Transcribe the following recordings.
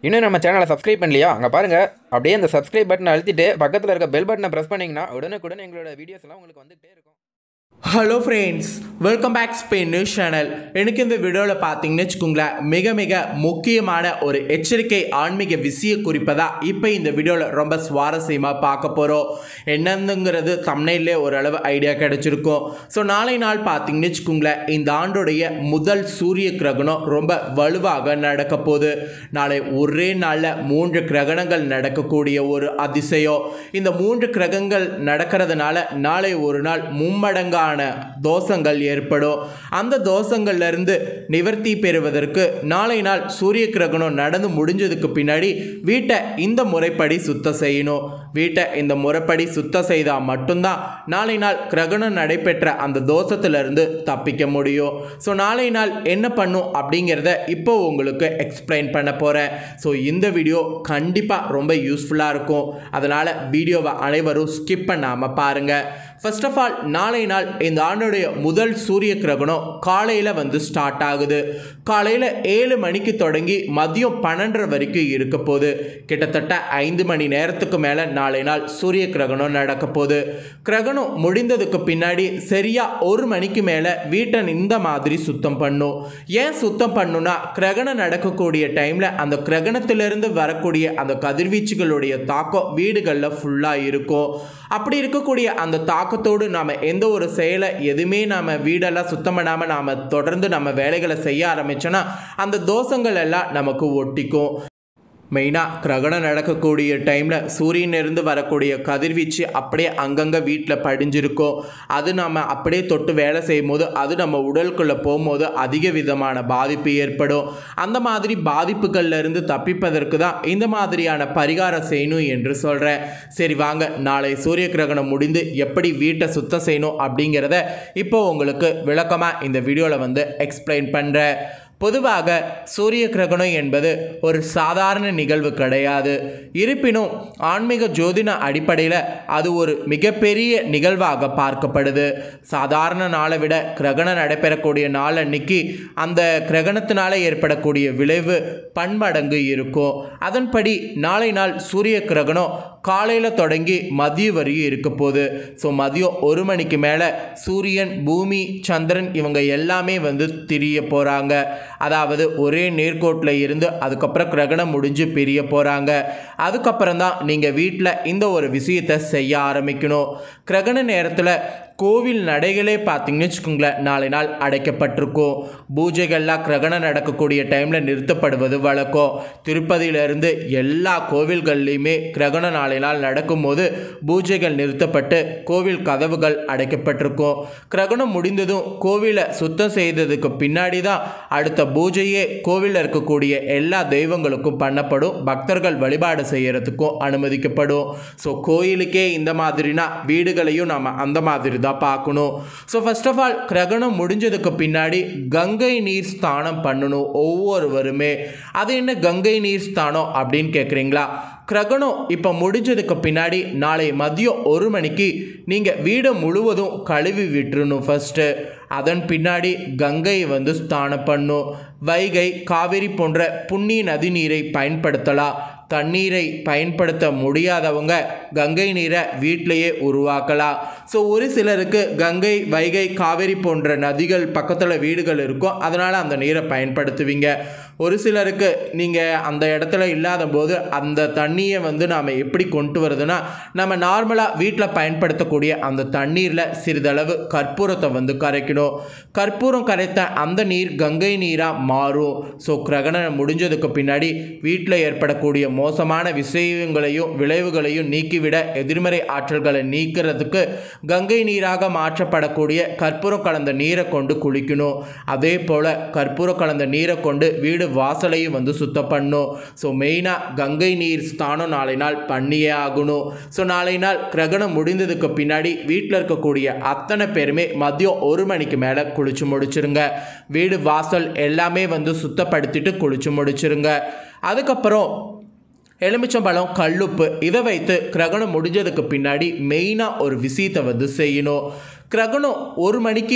இன்னும் நம்ம சேனலை சப்ஸ்கிரைப் பண்ணலையா அங்கே பாருங்கள் அப்படியே அந்த சப்ஸ்கிரைப் பட்டனை அழுத்திட்டு பக்கத்தில் இருக்க பெல் பட்டனை ப்ரெஸ் பண்ணிங்கன்னா உடனுக்குடன் எங்களோட வீடியோஸ் எல்லாம் உங்களுக்கு வந்துகிட்டே இருக்கும் hello friends welcome back Spain news channel எனக்கு இந்த வீடியோவில் பார்த்தீங்கன்னு வச்சுக்கோங்களேன் மிக மிக முக்கியமான ஒரு எச்சரிக்கை ஆன்மீக விஷய குறிப்பை தான் இப்போ இந்த வீடியோவில் ரொம்ப சுவாரஸ்யமாக பார்க்க போகிறோம் என்னங்கிறது தமிழ்லே ஓரளவு ஐடியா கிடைச்சிருக்கும் ஸோ நாளை நாள் பார்த்தீங்கன்னு வச்சுக்கோங்களேன் இந்த ஆண்டுடைய முதல் சூரிய கிரகணம் ரொம்ப வலுவாக நடக்க போகுது நாளை ஒரே நாளில் மூன்று கிரகணங்கள் நடக்கக்கூடிய ஒரு அதிசயம் இந்த மூன்று கிரகங்கள் நடக்கிறதுனால நாளை ஒரு நாள் மும்மடங்கான தோஷங்கள் ஏற்படும் அந்த தோஷங்கள்ல இருந்து நிவர்த்தி பெறுவதற்கு நாளை நாள் சூரிய கிரகணம் நடந்து முடிஞ்சதுக்கு பின்னாடி வீட்டை இந்த முறைப்படி சுத்தம் செய்யணும் வீட்டை இந்த முறைப்படி சுத்தம் செய்தால் மட்டும்தான் நாளை நாள் கிரகணம் நடைபெற்ற அந்த தோஷத்திலிருந்து தப்பிக்க முடியும் ஸோ நாளை நாள் என்ன பண்ணும் அப்படிங்கிறத இப்போ உங்களுக்கு எக்ஸ்பிளைன் பண்ண போகிறேன் ஸோ இந்த வீடியோ கண்டிப்பாக ரொம்ப யூஸ்ஃபுல்லாக இருக்கும் அதனால் வீடியோவை அனைவரும் ஸ்கிப் பண்ணாமல் பாருங்கள் ஃபர்ஸ்ட் ஆஃப் ஆல் நாளை நாள் இந்த ஆண்டுடைய முதல் சூரிய கிரகணம் காலையில் வந்து ஸ்டார்ட் ஆகுது காலையில் ஏழு மணிக்கு தொடங்கி மதியம் பன்னெண்டரை வரைக்கும் இருக்க போகுது கிட்டத்தட்ட ஐந்து மணி நேரத்துக்கு மேலே நாளை நாள் சூரிய கிரகணம் நடக்க போகுது கிரகணம் முடிந்ததுக்கு பின்னாடி சரியாக ஒரு மணிக்கு மேலே வீட்டை இந்த மாதிரி சுத்தம் பண்ணும் ஏன் சுத்தம் பண்ணுனா கிரகணம் நடக்கக்கூடிய டைமில் அந்த கிரகணத்திலிருந்து வரக்கூடிய அந்த கதிர்வீச்சுகளுடைய தாக்கம் வீடுகளில் ஃபுல்லாக இருக்கும் அப்படி இருக்கக்கூடிய அந்த தாக்கத்தோடு நாம் எந்த ஒரு செயலை எதுவுமே நாம் வீடெல்லாம் சுத்தம் பண்ணாமல் நாம் தொடர்ந்து நம்ம வேலைகளை செய்ய ஆரம்பிச்சோன்னா அந்த தோஷங்கள் எல்லாம் நமக்கு ஒட்டிக்கும் மெயினாக கிரகணம் நடக்கக்கூடிய டைமில் சூரியனிலிருந்து வரக்கூடிய கதிர்வீச்சு அப்படியே அங்கங்கே வீட்டில் படிஞ்சிருக்கும் அது நம்ம அப்படியே தொட்டு வேலை செய்யும் போது அது நம்ம உடலுக்குள்ளே போகும்போது அதிக விதமான பாதிப்பு ஏற்படும் அந்த மாதிரி பாதிப்புகள்ல இருந்து தப்பிப்பதற்கு தான் இந்த மாதிரியான பரிகாரம் செய்யணும் என்று சொல்கிறேன் சரி வாங்க நாளை சூரிய கிரகணம் முடிந்து எப்படி வீட்டை சுத்தம் செய்யணும் அப்படிங்கிறத இப்போ உங்களுக்கு விளக்கமாக இந்த வீடியோவில் வந்து எக்ஸ்பிளைன் பண்ணுறேன் பொதுவாக சூரிய கிரகணம் என்பது ஒரு சாதாரண நிகழ்வு கிடையாது இருப்பினும் ஆன்மீக ஜோதிட அடிப்படையில் அது ஒரு மிகப்பெரிய நிகழ்வாக பார்க்கப்படுது சாதாரண நாளை விட கிரகணம் நடைபெறக்கூடிய நாள் அன்னைக்கு அந்த கிரகணத்தினால ஏற்படக்கூடிய விளைவு பன்மடங்கு இருக்கும் அதன்படி நாளை நாள் சூரிய கிரகணம் காலையில் தொடங்கி மதியம் வரையும் இருக்க போகுது ஸோ மதியம் ஒரு மணிக்கு மேலே சூரியன் பூமி சந்திரன் இவங்க எல்லாமே வந்து திரிய போகிறாங்க அதாவது ஒரே நேர்கோட்டில் இருந்து அதுக்கப்புறம் கிரகணம் முடிஞ்சு பிரிய போகிறாங்க அதுக்கப்புறம் தான் நீங்கள் வீட்டில் இந்த ஒரு விஷயத்தை செய்ய ஆரம்பிக்கணும் கிரகண நேரத்தில் கோவில் நடைகளே பார்த்தீங்கன்னு வச்சுக்கோங்களேன் நாளை நாள் அடைக்கப்பட்டிருக்கும் பூஜைகள்லாம் கிரகணம் நடக்கக்கூடிய டைமில் நிறுத்தப்படுவது வழக்கம் திருப்பதியிலிருந்து எல்லா கோவில்கள்லையுமே கிரகணம் நாளை நாள் நடக்கும்போது பூஜைகள் நிறுத்தப்பட்டு கோவில் கதவுகள் அடைக்கப்பட்டிருக்கும் கிரகணம் முடிந்ததும் கோவிலை சுத்தம் செய்ததுக்கு பின்னாடி தான் அடுத்த பூஜையே கோவிலில் இருக்கக்கூடிய எல்லா தெய்வங்களுக்கும் பண்ணப்படும் பக்தர்கள் வழிபாடு செய்யறதுக்கும் அனுமதிக்கப்படும் ஸோ கோயிலுக்கே இந்த மாதிரினா வீடுகளையும் நாம் அந்த மாதிரி தான் பார்க்கணும் ஸோ ஃபர்ஸ்ட் ஆஃப் ஆல் கிரகணம் முடிஞ்சதுக்கு பின்னாடி கங்கை நீர் ஸ்தானம் பண்ணணும் ஒவ்வொருவருமே அது என்ன கங்கை நீர் ஸ்தானம் அப்படின்னு கேட்குறீங்களா கிரகணம் இப்போ முடிஞ்சதுக்கு பின்னாடி நாளை மதியம் ஒரு மணிக்கு நீங்கள் வீடு முழுவதும் கழுவி விட்டுறணும் ஃபஸ்ட்டு அதன் பின்னாடி கங்கை வந்து ஸ்தானம் பண்ணும் வைகை காவிரி போன்ற புண்ணிய நதி நீரை பயன்படுத்தலாம் தண்ணீரை பயன்படுத்த முடியாதவங்க கங்கை நீரை வீட்டிலையே உருவாக்கலாம் ஸோ ஒரு சிலருக்கு கங்கை வைகை காவிரி போன்ற நதிகள் பக்கத்தில் வீடுகள் இருக்கும் அதனால் அந்த நீரை பயன்படுத்துவீங்க ஒரு சிலருக்கு நீங்கள் அந்த இடத்துல இல்லாத போது அந்த தண்ணியை வந்து நாம் எப்படி கொண்டு வருதுன்னா நம்ம நார்மலாக வீட்டில் பயன்படுத்தக்கூடிய அந்த தண்ணீரில் சிறிதளவு கற்பூரத்தை வந்து கரைக்கணும் கற்பூரம் கரைத்த அந்த நீர் கங்கை நீராக மாறும் ஸோ கிரகணம் முடிஞ்சதுக்கு பின்னாடி வீட்டில் ஏற்படக்கூடிய மோசமான விஷயங்களையும் விளைவுகளையும் நீக்கிவிட எதிர்மறை ஆற்றல்களை நீக்கிறதுக்கு கங்கை நீராக மாற்றப்படக்கூடிய கற்பூரம் கலந்த நீரை கொண்டு குளிக்கணும் அதே போல் கற்பூரம் கலந்த நீரை கொண்டு வீடு வாசலையும் வந்து சுத்தம் பண்ணும் ஸோ மெயினாக கங்கை நீர் ஸ்தானம் நாளை நாள் பண்ணியே ஆகணும் ஸோ நாளை நாள் கிரகணம் முடிந்ததுக்கு பின்னாடி வீட்டில் இருக்கக்கூடிய அத்தனை பேருமே மதியம் ஒரு மணிக்கு மேலே குளிச்சு முடிச்சிருங்க வீடு வாசல் எல்லாமே வந்து சுத்தப்படுத்திட்டு குளிச்சு முடிச்சிருங்க அதுக்கப்புறம் எலுமிச்சம்பழம் கல்லுப்பு இதை வைத்து கிரகணம் முடிஞ்சதுக்கு பின்னாடி மெயினாக ஒரு விஷயத்தை வந்து செய்யணும் கிரகணம் ஒரு மணிக்கு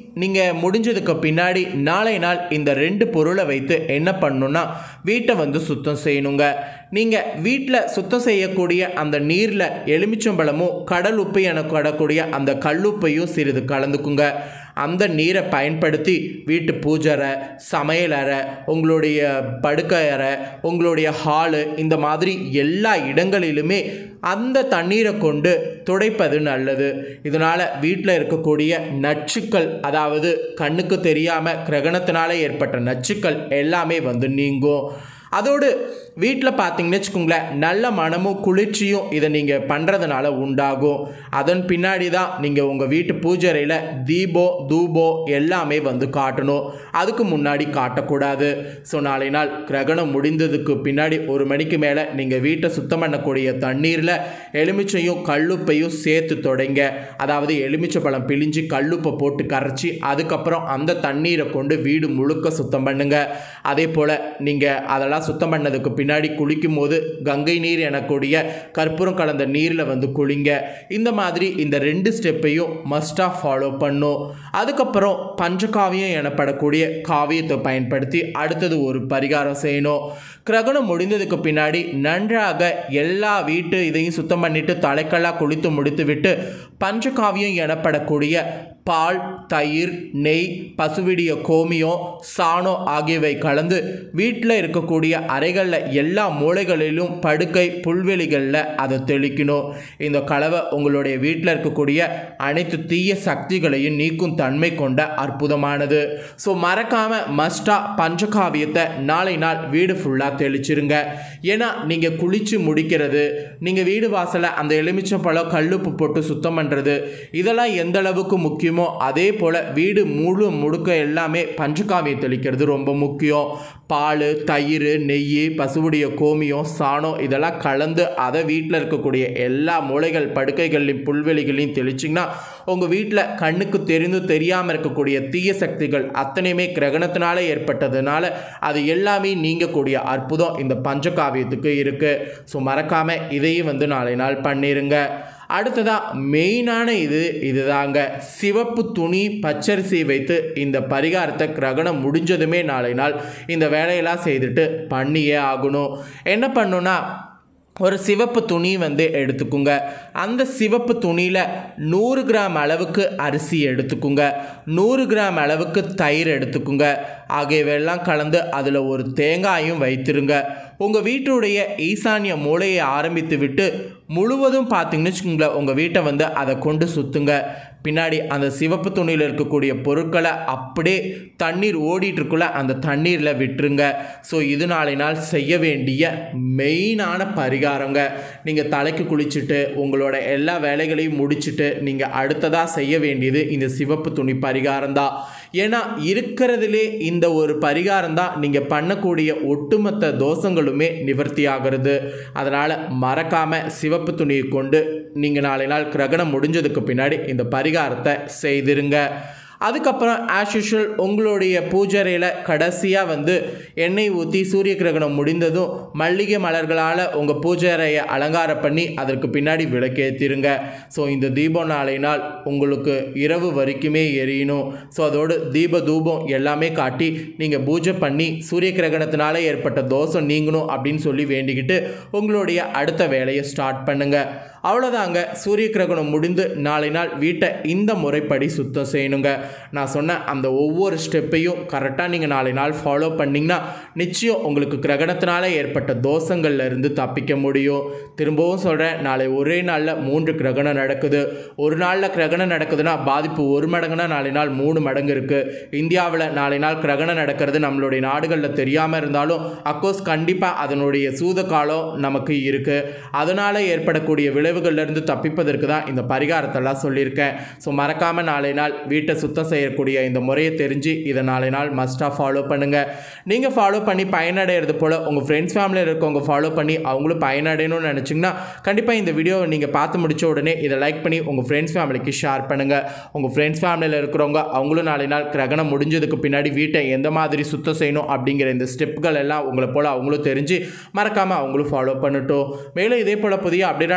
நீங்கள் முடிஞ்சதுக்கு பின்னாடி நாளை நாள் இந்த ரெண்டு பொருளை வைத்து என்ன பண்ணணும்னா வீட்டை வந்து சுத்தம் செய்யணுங்க நீங்கள் வீட்டில் சுத்தம் செய்யக்கூடிய அந்த நீரில் எலுமிச்சம்பழமும் கடல் உப்பு என கடக்கூடிய அந்த கல்லுப்பையும் சிறிது கலந்துக்குங்க அந்த நீரை பயன்படுத்தி வீட்டு பூஜரை சமையலறை உங்களுடைய படுக்கை அறை உங்களுடைய ஹாலு இந்த மாதிரி எல்லா இடங்களிலுமே அந்த தண்ணீரை கொண்டு துடைப்பது நல்லது இதனால் வீட்டில் இருக்கக்கூடிய நச்சுக்கள் அதாவது கண்ணுக்கு தெரியாமல் கிரகணத்தினால ஏற்பட்ட நச்சுக்கள் எல்லாமே வந்து நீங்கும் அதோடு வீட்டில் பார்த்தீங்கன்னு வச்சுக்கோங்களேன் நல்ல மனமும் குளிர்ச்சியும் இதை நீங்கள் பண்ணுறதுனால உண்டாகும் அதன் பின்னாடி தான் நீங்கள் உங்கள் வீட்டு பூஜரையில் தீபோ தூபோ எல்லாமே வந்து காட்டணும் அதுக்கு முன்னாடி காட்டக்கூடாது ஸோ நாளை நாள் கிரகணம் முடிந்ததுக்கு பின்னாடி ஒரு மணிக்கு மேலே நீங்கள் வீட்டை சுத்தம் பண்ணக்கூடிய தண்ணீரில் எலுமிச்சையும் கல்லுப்பையும் சேர்த்து தொடங்க அதாவது எலுமிச்சை பழம் பிழிஞ்சு கல்லுப்பை போட்டு கரைச்சி அதுக்கப்புறம் அந்த தண்ணீரை கொண்டு வீடு முழுக்க சுத்தம் பண்ணுங்க அதே போல் நீங்கள் அதெல்லாம் சுத்தம் பண்ணதுக்கு பின்னாடி குளிக்கும் போது கங்கை நீர் எனக்கூடிய கற்பூரம் கலந்த நீரில் வந்து குளிங்க இந்த மாதிரி இந்த ரெண்டு ஸ்டெப்பையும் மஸ்டாக ஃபாலோ பண்ணும் அதுக்கப்புறம் பஞ்சகாவியம் எனப்படக்கூடிய காவியத்தை பயன்படுத்தி அடுத்தது ஒரு பரிகாரம் செய்யணும் கிரகணம் முடிந்ததுக்கு பின்னாடி நன்றாக எல்லா வீட்டு இதையும் சுத்தம் பண்ணிட்டு தலைக்கெல்லாம் குளித்து முடித்து விட்டு பஞ்சகாவியம் எனப்படக்கூடிய பால் தயிர் நெய் பசுவிடிய கோமியம் சாணம் ஆகியவை கலந்து வீட்டில் இருக்கக்கூடிய அறைகளில் எல்லா மூலைகளிலும் படுக்கை புல்வெளிகளில் அதை தெளிக்கணும் இந்த கலவை உங்களுடைய வீட்டில் இருக்கக்கூடிய அனைத்து தீய சக்திகளையும் நீக்கும் தன்மை கொண்ட அற்புதமானது ஸோ மறக்காமல் மஸ்டாக பஞ்சகாவியத்தை நாளை நாள் வீடு ஃபுல்லாக தெளிச்சிருங்க ஏன்னா நீங்கள் குளித்து முடிக்கிறது நீங்கள் வீடு வாசலை அந்த எலுமிச்சம் பழம் கல்லுப்பு போட்டு சுத்தம் பண்ணுறது இதெல்லாம் எந்த அளவுக்கு முக்கியமோ அதே போல் வீடு முழு முழுக்க எல்லாமே பஞ்சகாவியம் தெளிக்கிறது ரொம்ப முக்கியம் பால் தயிர் நெய் பசுவுடைய கோமியம் சாணம் இதெல்லாம் கலந்து அதை வீட்டில் இருக்கக்கூடிய எல்லா மூலைகள் படுக்கைகள்லையும் புல்வெளிகளையும் தெளிச்சிங்கன்னா உங்கள் வீட்டில் கண்ணுக்கு தெரிந்து தெரியாமல் இருக்கக்கூடிய தீய சக்திகள் அத்தனையுமே கிரகணத்தினால ஏற்பட்டதுனால அது எல்லாமே நீங்கக்கூடிய அற்புதம் இந்த பஞ்சகாவியத்துக்கு இருக்குது ஸோ மறக்காமல் இதையும் வந்து நாளை நாள் பண்ணிடுங்க அடுத்ததாக மெயினான இது இதுதாங்க சிவப்பு துணி பச்சரிசி வைத்து இந்த பரிகாரத்தை கிரகணம் முடிஞ்சதுமே நாளை நாள் இந்த வேலையெல்லாம் செய்துட்டு பண்ணியே ஆகணும் என்ன பண்ணுன்னா ஒரு சிவப்பு துணி வந்து எடுத்துக்குங்க அந்த சிவப்பு துணியில் நூறு கிராம் அளவுக்கு அரிசி எடுத்துக்குங்க நூறு கிராம் அளவுக்கு தயிர் எடுத்துக்குங்க ஆகியவையெல்லாம் கலந்து அதில் ஒரு தேங்காயும் வைத்திருங்க உங்கள் வீட்டுடைய ஈசானிய மூலையை ஆரம்பித்து விட்டு முழுவதும் பார்த்தீங்கன்னு வச்சுக்கோங்களேன் உங்கள் வீட்டை வந்து அதை கொண்டு சுற்றுங்க பின்னாடி அந்த சிவப்பு துணியில் இருக்கக்கூடிய பொருட்களை அப்படியே தண்ணீர் ஓடிட்டுருக்குள்ள அந்த தண்ணீரில் விட்டுருங்க ஸோ இது நாளை நாள் செய்ய வேண்டிய மெயினான பரிகாரங்க நீங்கள் தலைக்கு குளிச்சுட்டு உங்களோட எல்லா வேலைகளையும் முடிச்சுட்டு நீங்கள் அடுத்ததாக செய்ய வேண்டியது இந்த சிவப்பு துணி பரிகாரம் தான் ஏன்னா இருக்கிறதுலே இந்த ஒரு பரிகாரம் தான் நீங்கள் பண்ணக்கூடிய ஒட்டுமொத்த தோஷங்களுமே நிவர்த்தி ஆகிறது அதனால் மறக்காமல் சிவப்பு துணியை கொண்டு நீங்கள் நாளை நாள் கிரகணம் முடிஞ்சதுக்கு பின்னாடி இந்த பரிகாரத்தை செய்திருங்க அதுக்கப்புறம் ஆஸ் யூஷுவல் உங்களுடைய பூஜரையில் கடைசியாக வந்து எண்ணெய் ஊற்றி சூரிய கிரகணம் முடிந்ததும் மல்லிகை மலர்களால் உங்கள் பூஜரையை அலங்காரம் பண்ணி அதற்கு பின்னாடி விளக்கேற்றிருங்க ஸோ இந்த தீபம் நாளை நாள் உங்களுக்கு இரவு வரைக்குமே எரியணும் ஸோ அதோடு தீப தூபம் எல்லாமே காட்டி நீங்கள் பூஜை பண்ணி சூரிய கிரகணத்தினால ஏற்பட்ட தோஷம் நீங்கணும் அப்படின்னு சொல்லி வேண்டிக்கிட்டு உங்களுடைய அடுத்த வேலையை ஸ்டார்ட் பண்ணுங்கள் அவ்வளோதாங்க சூரிய கிரகணம் முடிந்து நாளை நாள் வீட்டை இந்த முறைப்படி சுத்தம் செய்யணுங்க நான் சொன்ன அந்த ஒவ்வொரு ஸ்டெப்பையும் கரெக்டாக நீங்கள் நாளை நாள் ஃபாலோ பண்ணிங்கன்னா நிச்சயம் உங்களுக்கு கிரகணத்தினால ஏற்பட்ட தோஷங்கள்ல இருந்து தப்பிக்க முடியும் திரும்பவும் சொல்கிறேன் நாளை ஒரே நாளில் மூன்று கிரகணம் நடக்குது ஒரு நாளில் கிரகணம் நடக்குதுன்னா பாதிப்பு ஒரு மடங்குனா நாளை நாள் மூணு மடங்கு இருக்குது இந்தியாவில் நாளை நாள் கிரகணம் நடக்கிறது நம்மளுடைய நாடுகளில் தெரியாமல் இருந்தாலும் அக்கோர்ஸ் கண்டிப்பாக அதனுடைய சூத காலம் நமக்கு இருக்குது அதனால் ஏற்படக்கூடிய விளைவுகள்லேருந்து தப்பிப்பதற்கு தான் இந்த பரிகாரத்தெல்லாம் சொல்லியிருக்கேன் ஸோ மறக்காமல் நாளை நாள் வீட்டை சுத்தம் செய்யக்கூடிய இந்த முறையை தெரிஞ்சு இதை நாளை நாள் மஸ்ட்டாக ஃபாலோ பண்ணுங்கள் நீங்கள் ஃபாலோ பண்ணி பயனடைகிறது போல் உங்கள் ஃப்ரெண்ட்ஸ் ஃபேமிலியில் இருக்கவங்க ஃபாலோ பண்ணி அவங்களும் பயனடையணும்னு நினச்சிங்கன்னா கண்டிப்பாக இந்த வீடியோவை நீங்கள் பார்த்து முடிச்ச உடனே இதை லைக் பண்ணி உங்கள் ஃப்ரெண்ட்ஸ் ஃபேமிலிக்கு ஷேர் பண்ணுங்கள் உங்கள் ஃப்ரெண்ட்ஸ் ஃபேமிலியில் இருக்கிறவங்க அவங்களும் நாளை நாள் கிரகணம் முடிஞ்சதுக்கு பின்னாடி வீட்டை எந்த மாதிரி சுத்தம் செய்யணும் அப்படிங்கிற இந்த ஸ்டெப்புகள் எல்லாம் உங்களை போல் அவங்களும் தெரிஞ்சு மறக்காமல் அவங்களும் ஃபாலோ பண்ணட்டும் மேலும் இதே போல் புதிய அப்டேட்டான தகவல்கள்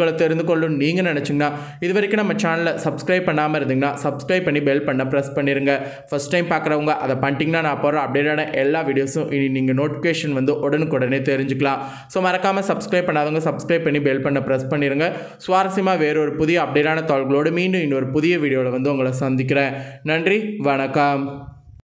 தகவல்களை தெரிந்து கொள்ளணும் நீங்கள் நினச்சிங்கன்னா இது வரைக்கும் நம்ம சேனலை சப்ஸ்கிரைப் பண்ணாமல் இருந்தீங்கன்னா சப்ஸ்கிரைப் பண்ணி பெல் பண்ண ப்ரெஸ் பண்ணிடுங்க ஃபஸ்ட் டைம் பார்க்குறவங்க அதை பண்ணிட்டீங்கன்னா நான் போகிற அப்டேட்டான எல்லா வீடியோஸும் இனி நீங்கள் நோட்டிஃபிகேஷன் வந்து உடனுக்குடனே தெரிஞ்சுக்கலாம் ஸோ மறக்காமல் சப்ஸ்கிரைப் பண்ணாதவங்க சப்ஸ்கிரைப் பண்ணி பெல் பண்ண ப்ரெஸ் பண்ணிடுங்க சுவாரஸ்யமாக வேறொரு புதிய அப்டேட்டான தகவல்களோடு மீண்டும் இன்னொரு புதிய வீடியோவில் வந்து உங்களை சந்திக்கிறேன் நன்றி வணக்கம்